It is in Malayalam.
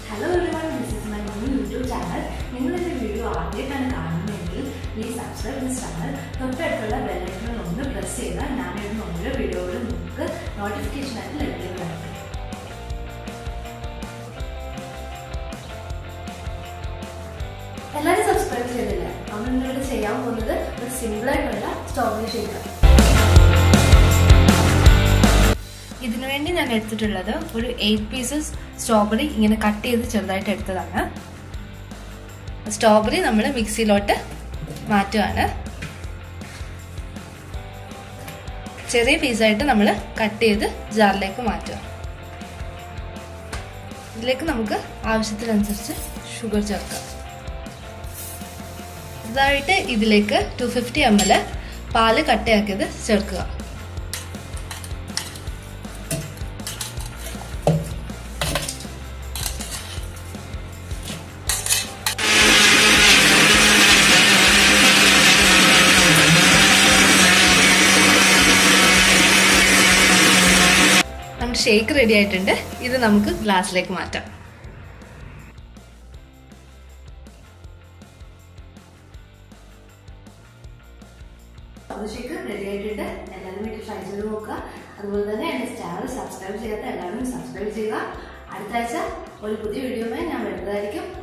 hello everyone this is my new YouTube channel നിങ്ങൾ എൻ്റെ വീഡിയോ ആദ്യമായിട്ടാണ് കാണുന്നതെങ്കിൽ പ്ലീസ് സബ്സ്ക്രൈബ് ദിസ് ചാനൽ തൊട്ടടുത്തുള്ള ബെല്ലൈക്കണിൽ ഒന്ന് പ്രസ് ചെയ്താൽ ഞാൻ ഇടുന്ന ഓരോ വീഡിയോകളും നിങ്ങൾക്ക് നോട്ടിഫിക്കേഷനായിട്ട് ലഭിക്കുന്നതായിരിക്കും എല്ലാവരും സബ്സ്ക്രൈബ് ചെയ്തില്ല നമ്മൾ ഇന്നിവിടെ ചെയ്യാൻ പോകുന്നത് ഒരു സിമ്പിളായിട്ടുള്ള സ്ട്രോബെറി ഷേക്കാണ് ഇതിനു വേണ്ടി ഞാൻ എടുത്തിട്ടുള്ളത് ഒരു എയ്റ്റ് പീസസ് സ്ട്രോബെറി ഇങ്ങനെ കട്ട് ചെയ്ത് ചെറുതായിട്ട് എടുത്തതാണ് സ്ട്രോബെറി നമ്മൾ മിക്സിയിലോട്ട് മാറ്റുകയാണ് ചെറിയ പീസായിട്ട് നമ്മൾ കട്ട് ചെയ്ത് ജാറിലേക്ക് മാറ്റുക ഇതിലേക്ക് നമുക്ക് ആവശ്യത്തിനനുസരിച്ച് ഷുഗർ ചേർക്കാം ഇതായിട്ട് ഇതിലേക്ക് ടു ഫിഫ്റ്റി എം എൽ പാല് കട്ടയാക്കിയത് ചേർക്കുക നമ്മുടെ ഷേക്ക് റെഡി ആയിട്ടുണ്ട് ഇത് നമുക്ക് ഗ്ലാസ്സിലേക്ക് മാറ്റാം ഷേക്ക് റെഡി ആയിട്ടുണ്ട് എല്ലാവരും വീട്ടിൽ ട്രൈ ചെയ്ത് നോക്കുക അതുപോലെ തന്നെ എൻ്റെ ചാനൽ സബ്സ്ക്രൈബ് ചെയ്യാത്ത എല്ലാവരും സബ്സ്ക്രൈബ് ചെയ്യുക അടുത്ത ആഴ്ച ഒരു പുതിയ വീഡിയോയുമായി ഞാൻ വരുന്നതായിരിക്കും